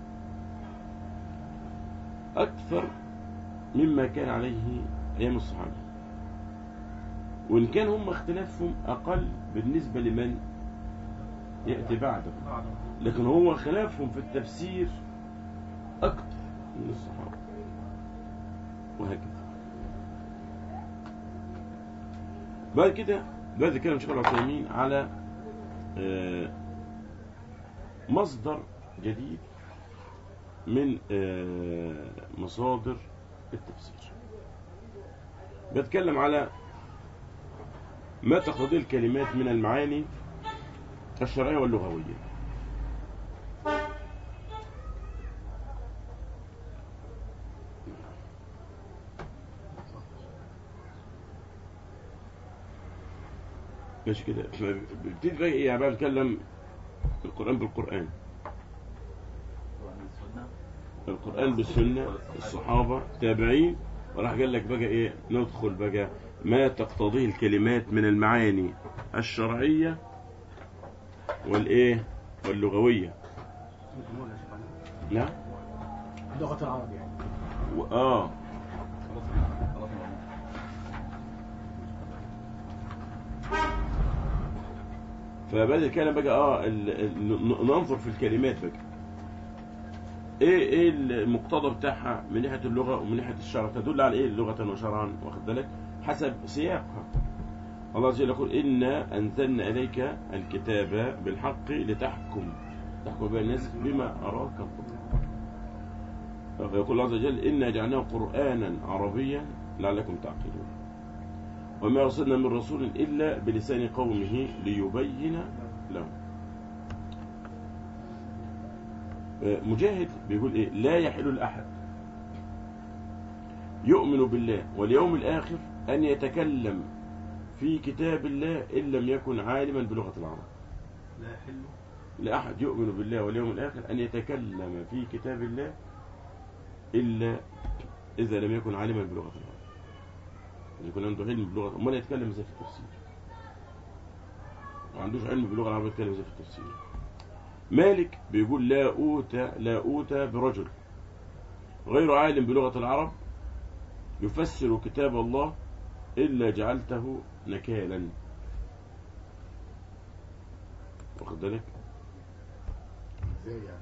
أكثر مما كان عليه أيام الصحابة وإن كان هم اختلافهم أقل بالنسبة لمن يأتي بعدهم لكن هو خلافهم في التفسير أكثر من الصحابة وهكذا بعد كده بعد كده إن شاء الله العثيمين على آه، مصدر جديد من آه، مصادر التفسير بتكلم على ما تقتضيه الكلمات من المعاني الشرعية واللغوية ماشي كده ببتدي بقى ايه يعني بقى نتكلم القرآن بالقرآن القرآن بالسنة الصحابة تابعين وراح قال لك بقى ايه ندخل بقى ما تقتضيه الكلمات من المعاني الشرعية والايه واللغوية نعم لغة العرب يعني و- اه فبدأ الكلام بقى اه ال- ال- ن- ننظر في الكلمات بقى ايه ايه المقتضى بتاعها من ناحيه اللغه ومن ناحيه الشرع تدل على ايه لغه وشرعا واخد بالك حسب سياقها الله عز وجل يقول انا انزلنا اليك الكتاب بالحق لتحكم تحكم بين الناس بما اراك الله يقول الله عز وجل انا جعلناه قرانا عربيا لعلكم تعقلون وما ارسلنا من رسول الا بلسان قومه ليبين لهم مجاهد بيقول ايه لا يحل لاحد يؤمن بالله واليوم الاخر ان يتكلم في كتاب الله ان لم يكن عالما بلغه العرب لا يحل لاحد يؤمن بالله واليوم الاخر ان يتكلم في كتاب الله الا اذا لم يكن عالما بلغه العرب إذا يكون عنده علم بلغه امال يتكلم ازاي في التفسير ما عندوش علم باللغه العربيه يتكلم ازاي في التفسير مالك بيقول لا أوتى لا أوتى برجل غير عالم بلغة العرب يفسر كتاب الله إلا جعلته نكالا واخد بالك ازاي يعني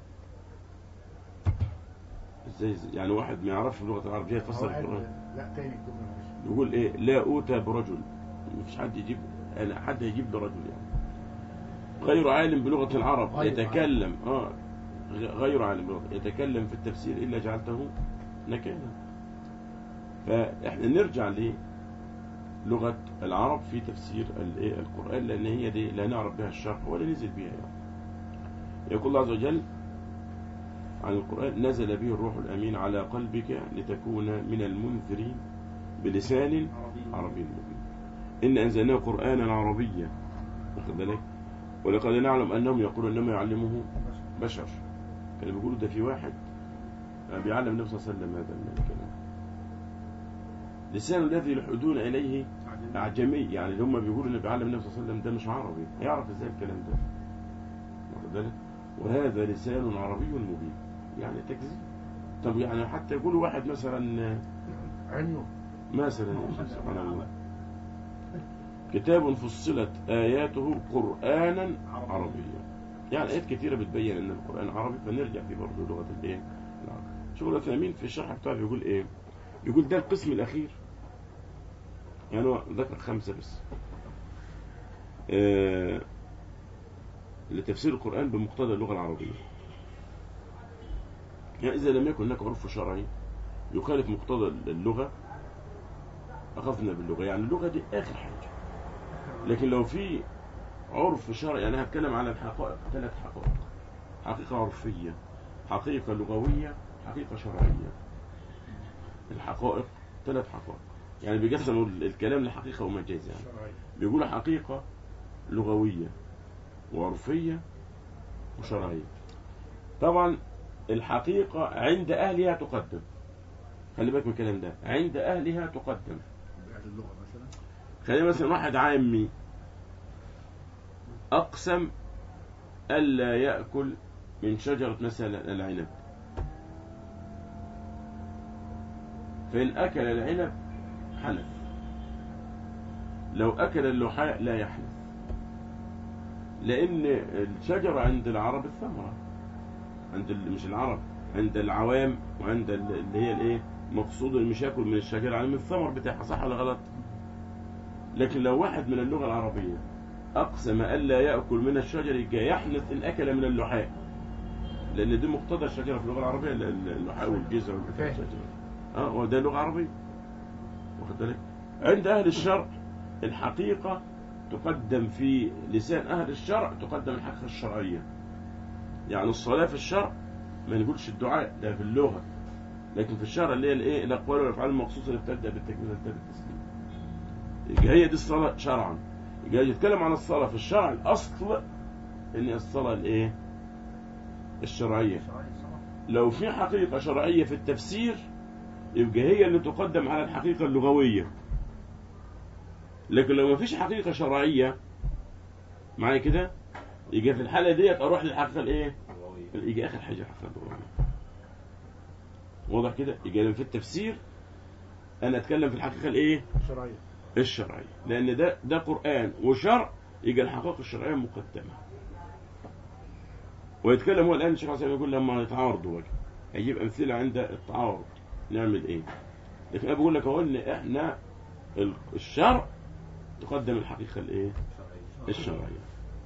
ازاي ازاي؟ يعني واحد ما يعرفش بلغة العرب جاي يفسر هو قال- القرآن لا تاني الجملة مش يقول ايه لا أوتى برجل مفيش حد يجيب لا حد يجيب برجل يعني غير عالم بلغة العرب غير يتكلم اه غير عالم بلغة يتكلم في التفسير إلا جعلته نكالا فإحنا نرجع للغة العرب في تفسير الإيه؟ القرآن لأن هي دي لا نعرف بها الشرح ولا نزل بها يعني. يقول الله عز وجل عن القرآن نزل به الروح الأمين على قلبك لتكون من المنذرين بلسان عربي عربي مبين إن أنزلناه قرآنا عربيا واخد بالك ولقد نعلم أنهم يقولون إنما يعلمه بشر كانوا بيقولوا ده في واحد بيعلم النبي صلى الله عليه وسلم هذا الكلام لسان الذي يلحدون إليه أعجمي يعني اللي هم بيقولوا إنه بيعلم النبي صلى الله عليه وسلم ده مش عربي هيعرف إزاي الكلام ده واخد بالك وهذا لسان عربي مبين يعني تكذيب طب يعني حتى يقولوا واحد مثلا عنه مثلا سبحان الله كتاب فصلت آياته قرآنا عربيا يعني آيات كثيرة بتبين أن القرآن عربي فنرجع في برضه لغة الإيه؟ العرب شغل الثامين في الشرح بتاعه بيقول إيه؟ يقول ده القسم الأخير يعني هو ذكر خمسة بس آه لتفسير القرآن بمقتضى اللغة العربية يعني إذا لم يكن هناك عرف شرعي يخالف مقتضى اللغة أخذنا باللغة يعني اللغة دي آخر حاجة لكن لو في عرف شرعي يعني هتكلم على الحقائق ثلاث حقائق حقيقة عرفية حقيقة لغوية حقيقة شرعية الحقائق ثلاث حقائق يعني بيقسموا الكلام لحقيقة ومجاز يعني شرعي بيقولوا حقيقة لغوية وعرفية وشرعية طبعا الحقيقة عند أهلها تقدم خلي بالك من الكلام ده عند أهلها تقدم بأهل اللغة مثلا خلينا مثلا واحد عامي أقسم ألا يأكل من شجرة مثلا العنب فإن أكل العنب حنث لو أكل اللحاء لا يحنث لأن الشجرة عند العرب الثمرة عند ال- مش العرب عند العوام وعند ال- اللي هي الايه مقصود اللي مش ياكل من الشجرة يعني من الثمر بتاعها صح ولا غلط لكن لو واحد من اللغة العربية أقسم ألا يأكل من الشجر يبقى يحنث إن أكل من اللحاء لأن دي مقتضى الشجرة في اللغة العربية ال- ال- اللحاء والجذع والبتاع فاهم. الشجرة اه وده لغة عربية واخد بالك عند أهل الشرع الحقيقة تقدم في لسان أهل الشرع تقدم الحقيقة الشرعية يعني الصلاة في الشرع ما نقولش الدعاء ده في اللغة لكن في الشرع اللي هي الايه الأقوال والأفعال المخصوصة اللي بتبدأ بالتكبير وتبدأ بالتسليم يبقى هي دي الصلاة شرعا يبقى يتكلم عن الصلاة في الشرع الأصل إن الصلاة الإيه الشرعية شرعي صلاة لو في حقيقة شرعية في التفسير يبقى هي اللي تقدم على الحقيقة اللغوية لكن لو ما فيش حقيقة شرعية معايا كده يبقى في الحالة ديت أروح للحقيقة الإيه يجي آخر حاجة الحقيقة اللغوية واضح كده يبقى لما في التفسير أنا أتكلم في الحقيقة الإيه شرعية الشرعية لأن ده ده قرآن وشرع يبقى الحقائق الشرعية مقدمة ويتكلم هو الآن الشيخ حسين يقول لما يتعارضوا بقى هيجيب أمثلة عند التعارض نعمل إيه لكن أنا بقول لك أهو إن إحنا ال- الشرع تقدم الحقيقة الإيه الشرعية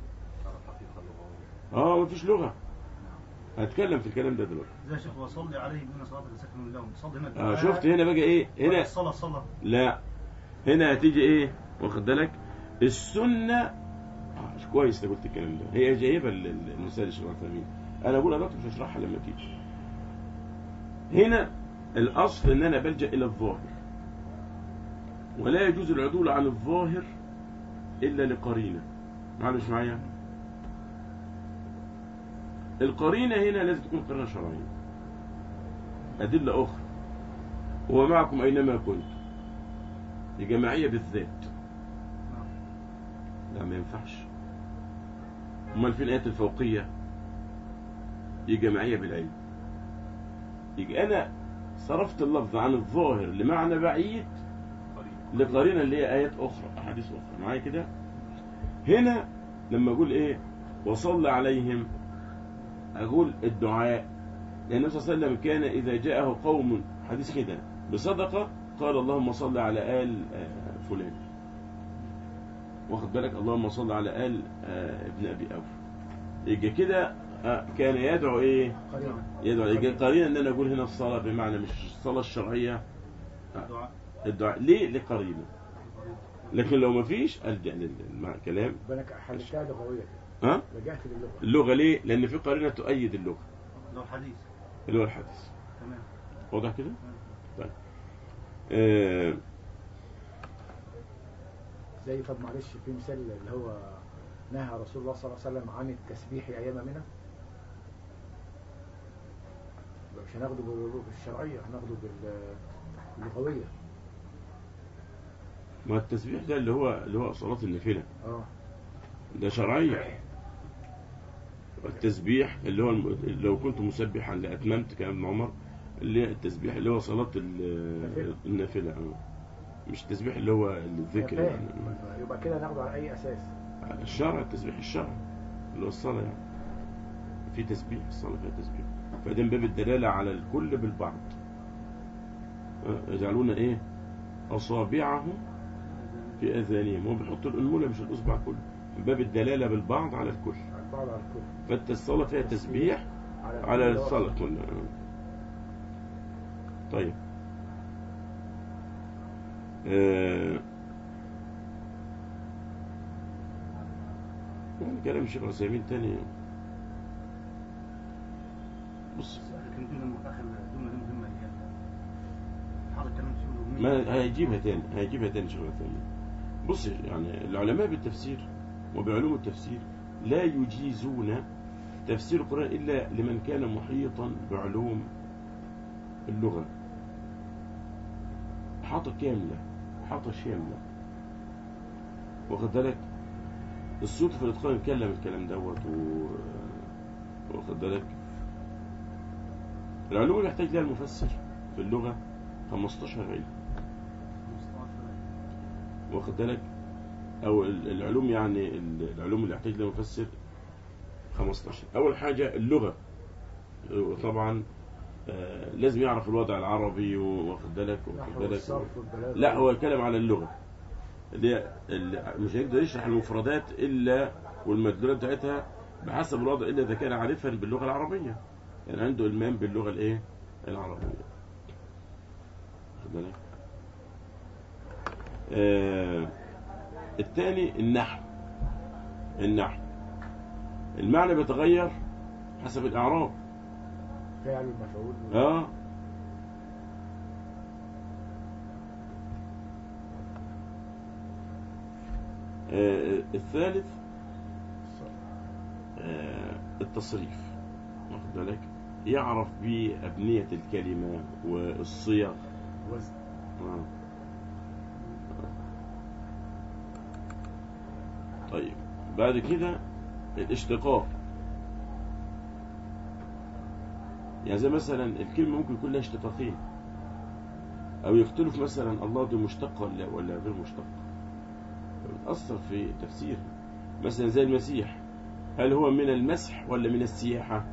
آه مفيش لغة هتكلم في الكلام ده دلوقتي زي شيخ وصلي عليه بنا صلاة سكن لهم صلي هنا آه الدعاء شفت هنا بقى إيه هنا الصلاة صلاة لا هنا هتيجي ايه واخد بالك السنه آه كويس انت قلت الكلام ده هي جايبه ال- ال- المثال الشيخ عثيمين انا اقول دلوقتي مش هشرحها لما تيجي هنا الاصل ان انا بلجا الى الظاهر ولا يجوز العدول عن الظاهر الا لقرينه معلش معايا القرينه هنا لازم تكون قرينه شرعيه ادله اخرى هو معكم اينما كنتم دي جماعية بالذات لا ما ينفعش امال فين الآيات الفوقية دي جماعية بالعلم يجي أنا صرفت اللفظ عن الظاهر لمعنى بعيد لقرينة اللي هي آيات أخرى أحاديث أخرى معايا كده هنا لما أقول إيه وصلى عليهم أقول الدعاء لأن النبي صلى الله عليه وسلم كان إذا جاءه قوم حديث كده بصدقة قال اللهم صل على آل آه، فلان واخد بالك اللهم صل على آل آه، ابن أبي أوف يجي كده آه، كان يدعو إيه قريبا يدعو يجي قرينة إن أنا أقول هنا الصلاة بمعنى مش الصلاة الشرعية الدعاء الدعاء ليه لقرينة لكن لو ما فيش ألجأ للكلام بالك حلتها لغوية كده ها رجعت للغة اللغة ليه لأن في قرينة تؤيد اللغة لو حديث اللي هو الحديث تمام واضح كده طيب آه، زي طب معلش في مثال اللي هو نهى رسول الله صلى الله عليه وسلم عن التسبيح ايام منى يبقى مش هناخده بال- بالشرعيه هناخده بال- باللغويه ما التسبيح ده اللي هو اللي هو صلاة النافلة اه ده شرعية التسبيح اللي هو الم- لو كنت مسبحا لأتممت كلام ابن عمر اللي هي التسبيح اللي هو صلاة ال- النافلة. النافلة آه. مش التسبيح اللي هو الذكر فاهم. يعني يبقى كده ناخده على اي اساس الشرع التسبيح الشرع اللي هو الصلاة يعني في تسبيح الصلاة فيها تسبيح فده من باب الدلالة على الكل بالبعض آه، يجعلون ايه أصابعهم في أذانهم هو بيحط الأنملة مش الأصبع كله من باب الدلالة بالبعض على الكل على البعض على الكل فانت الصلاة فيها تسبيح على الكل الصلاة كلها طيب آه. يعني كلام الشيخ عثيمين تاني بص كان جملة آخر جملة دي مهمة يعني حاضر كلام شو ما هيجيبها تاني هيجيبها تاني الشيخ عثيمين بص يعني العلماء بالتفسير وبعلوم التفسير لا يجيزون تفسير القرآن إلا لمن كان محيطا بعلوم اللغة حاطة كاملة حاطة شاملة واخد بالك الصوت في الإتقان يتكلم الكلام دوت و... واخد بالك العلوم اللي يحتاج لها المفسر في اللغة 15 علم واخد بالك او ال- العلوم يعني ال- العلوم اللي يحتاج لها مفسر 15 اول حاجه اللغه طبعا آه، لازم يعرف الوضع العربي واخد بالك واخد نحو بالك الصرف والبلاغه لا هو يتكلم على اللغه اللي هي اللي مش هيقدر يشرح المفردات الا والمدلولات بتاعتها بحسب الوضع الا اذا كان عارفا باللغه العربيه يعني عنده المام باللغه الايه العربيه واخد بالك آه الثاني النحو النحو المعنى بيتغير حسب الاعراب فعل المفعول اه آه، الثالث آه، التصريف واخد بالك يعرف بأبنية الكلمة والصيغ وزن آه. طيب بعد كده الاشتقاق يعني زي مثلا الكلمة ممكن يكون لها اشتقاقين أو يختلف مثلا الله دي مشتقة ولا ولا غير مشتقة بتأثر في تفسير مثلا زي المسيح هل هو من المسح ولا من السياحة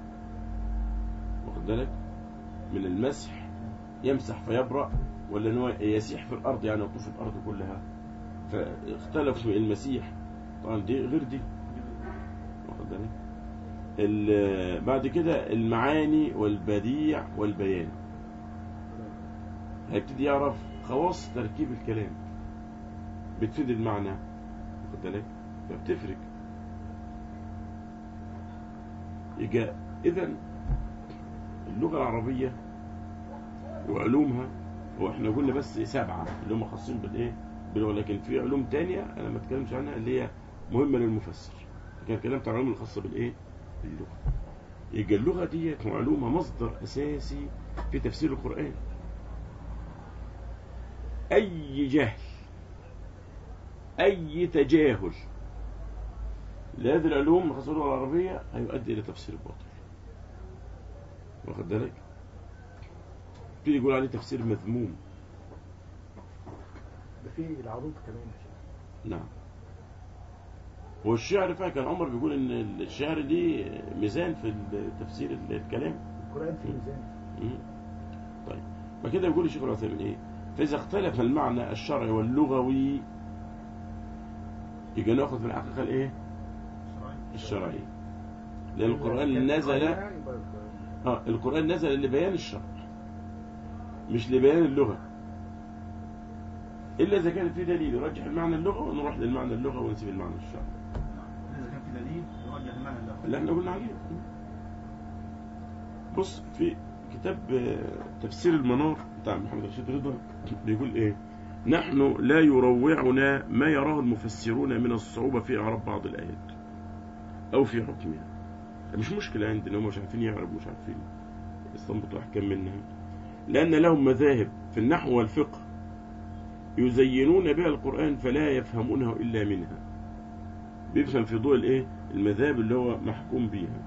واخد بالك من المسح يمسح فيبرأ ولا ان هو يسيح في الأرض يعني يطوف الأرض كلها فاختلف في المسيح طبعا دي غير دي واخد بالك ال- بعد كده المعاني والبديع والبيان هيبتدي يعرف خواص تركيب الكلام بتفيد المعنى واخد بالك فبتفرق يجا اذا اللغة العربية وعلومها واحنا قلنا بس سبعة اللي هم خاصين بالايه باللغة لكن في علوم تانية انا ما اتكلمش عنها اللي هي مهمة للمفسر لكن اتكلمت عن العلوم الخاصة بالايه باللغة يبقى اللغة ديت معلومة مصدر اساسي في تفسير القرآن اي جهل اي تجاهل لهذه العلوم الخاصة باللغة العربية هيؤدي الى تفسير الباطل واخد بالك يبتدي يقول عليه تفسير مذموم ده في العروض كمان يا شيخ. نعم والشعر فعلا كان عمر بيقول ان الشعر ليه ميزان في تفسير الكلام القرآن فيه ميزان مم. طيب فكده يقول الشيخ العثيمين ايه فاذا اختلف المعنى الشرعي واللغوي يبقى ناخذ في الحقيقه الايه الشرعي لان القران نزل يبقى اه القران نزل لبيان الشرع مش لبيان اللغه الا اذا كان في دليل يرجح المعنى اللغوي ونروح للمعنى اللغوي ونسيب المعنى الشرعي إذا كان في دليل يرجع المعنى له اللي احنا قلنا عليه بص في كتاب آه، تفسير المنار بتاع محمد رشيد رضا بيقول ايه نحن لا يروعنا ما يراه المفسرون من الصعوبة في إعراب بعض الآيات أو في حكمها مش مشكلة عندنا هم مش عارفين يعربوا مش عارفين يستنبطوا أحكام منها لأن لهم مذاهب في النحو والفقه يزينون بها القرآن فلا يفهمونه إلا منها بيفهم في ضوء الايه المذاهب اللي هو محكوم بيها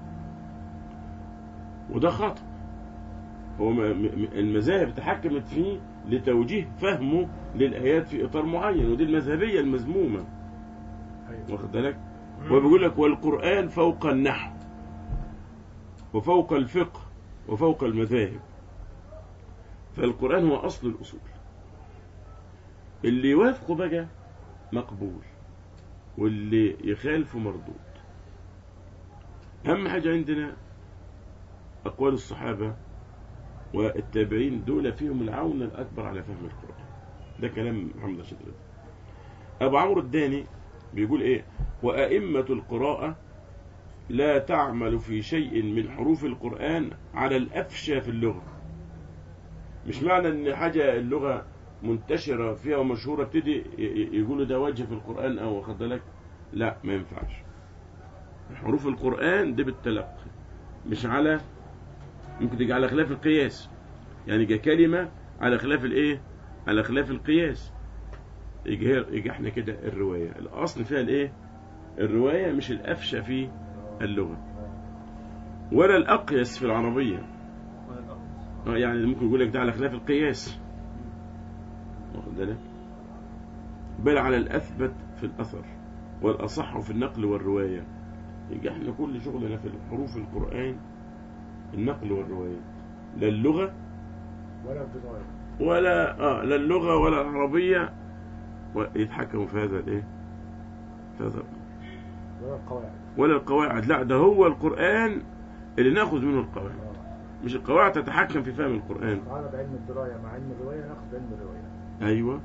وده خطأ هو م- م- المذاهب تحكمت فيه لتوجيه فهمه للآيات في إطار معين ودي المذهبية المذمومة أيوة. واخد بالك وبيقول لك والقرآن فوق النحو وفوق الفقه وفوق المذاهب فالقرآن هو أصل الأصول اللي يوافقه بقى مقبول واللي يخالفه مردود أهم حاجة عندنا أقوال الصحابة والتابعين دول فيهم العون الأكبر على فهم القرآن ده كلام محمد رشيد رضا أبو عمرو الداني بيقول إيه وأئمة القراءة لا تعمل في شيء من حروف القرآن على الأفشى في اللغة مش معنى ان حاجة اللغة منتشرة فيها ومشهورة ابتدي ي- ي- يقولوا ده وجه في القرآن او واخد بالك لا ما ينفعش حروف القرآن دي بالتلقي مش على ممكن تيجي على خلاف القياس يعني جا كلمة على خلاف الايه على خلاف القياس يجي هي- يجي احنا كده الرواية الاصل فيها الايه الرواية مش الافشى في اللغة ولا الاقيس في العربية ولا الأرض. اه يعني ممكن يقول لك ده على خلاف القياس واخد بالك بل على الأثبت في الأثر والأصح في النقل والرواية يبقى احنا كل شغلنا في حروف القرآن النقل والرواية لا اللغة ولا البضايع ولا اه لا اللغة ولا العربية يتحكموا في هذا الايه في هذا الأمر. ولا القواعد ولا القواعد لا ده هو القرآن اللي ناخذ منه القواعد آه. مش القواعد تتحكم في فهم القرآن تعالى بعلم الدراية مع علم الرواية ناخد علم الرواية ايوه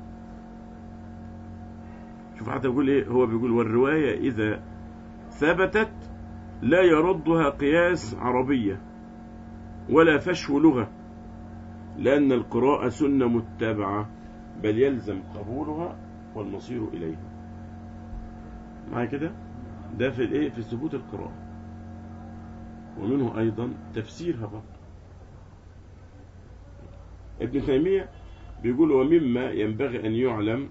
شوف حتى بيقول ايه هو بيقول والرواية اذا ثبتت لا يردها قياس عربية ولا فشو لغة لأن القراءة سنة متبعة بل يلزم قبولها والمصير إليها معايا كده ده في الايه في ثبوت القراءة ومنه أيضا تفسيرها برضه ابن تيمية بيقول ومما ينبغي أن يعلم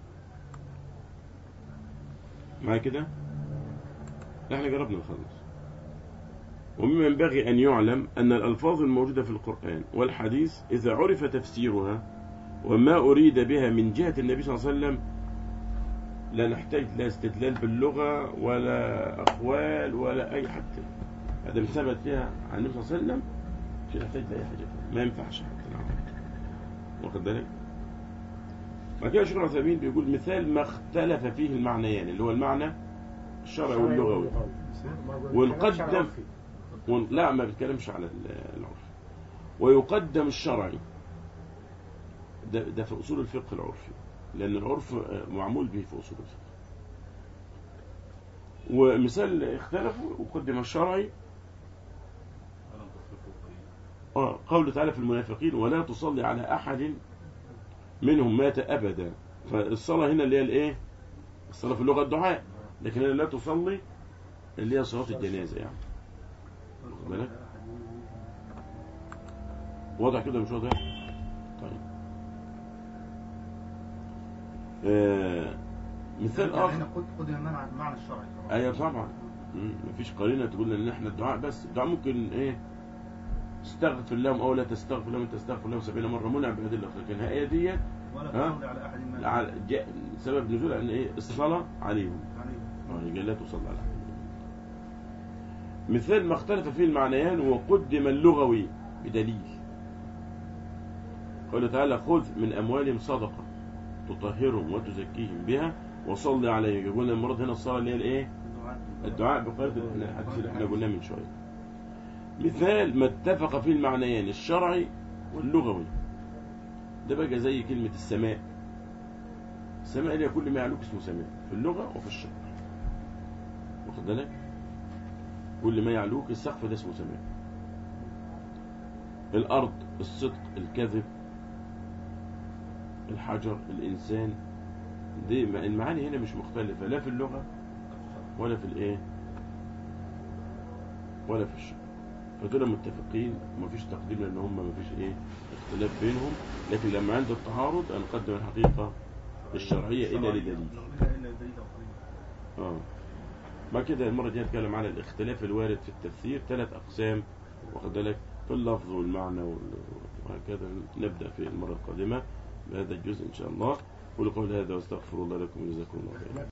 معايا كده احنا جربنا نخلص ومما ينبغي أن يعلم أن الألفاظ الموجودة في القرآن والحديث إذا عرف تفسيرها وما أريد بها من جهة النبي صلى الله عليه وسلم لا نحتاج لا استدلال باللغة ولا أقوال ولا أي حتى هذا ثبت فيها عن النبي صلى الله عليه وسلم مش نحتاج لأي حاجة فيها. ما ينفعش حتى نعم. واخد بالك بعد كده الشيخ العثيمين بيقول مثال ما اختلف فيه المعنيان اللي هو المعنى الشرعي واللغوي والقدم ون- لا ما بيتكلمش على ال- العرف ويقدم الشرعي ده, ده في أصول الفقه العرفي لأن العرف آه، معمول به في أصول الفقه ومثال اختلفوا وقدم الشرعي ألم تصرفوا طريقا. آه، قوله تعالى في المنافقين ولا تصلي على أحد منهم مات أبدا فالصلاة هنا اللي هي الإيه الصلاة في اللغة الدعاء لكن هنا لا تصلي اللي هي صلاة الجنازة يعني واخد بالك؟ واضح كده مش واضح طيب آه مثال يعني آخر هنا قد- قدم المعنى المعنى الشرعي طبعا. ايوه طبعا مم، مفيش قرينه تقول ان احنا الدعاء بس الدعاء ممكن ايه استغفر لهم او لا تستغفر لهم تستغفر لهم 70 مره منع بادله لكن الآية دي ولا ها؟ تصلي على أحد من على- جاء سبب نزول ان ايه الصلاه عليهم عليه. اه يبقى لا تصلى على أحد. مثال ما اختلف فيه المعنيان وقدم اللغوي بدليل قال تعالى خذ من اموالهم صدقه تطهرهم وتزكيهم بها وصل عليهم يقول المراد هنا الصلاه اللي هي الايه الدعاء الدعاء بقيد الحديث اللي احنا قلناه من شويه مثال ما اتفق فيه المعنيان الشرعي واللغوي ده بقى زي كلمة السماء السماء اللي هي كل ما يعلوك اسمه سماء في اللغة وفي الشرع واخد بالك كل ما يعلوك السقف ده اسمه سماء الأرض الصدق الكذب الحجر الإنسان دي المعاني هنا مش مختلفة لا في اللغة ولا في الايه ولا في الشرع فدول متفقين ومفيش تقديم لان هم مفيش ايه اختلاف بينهم لكن لما عند التعارض هنقدم الحقيقة الشرعية إلا لدليل لو كده إلا لدليل أو قرينة اه ما كده المرة دي هنتكلم على الاختلاف الوارد في التفسير ثلاث أقسام واخد بالك في اللفظ والمعنى وال- وهكذا نبدأ في المرة القادمة بهذا الجزء إن شاء الله قولوا قول هذا واستغفر الله لكم وجزاكم الله خيرا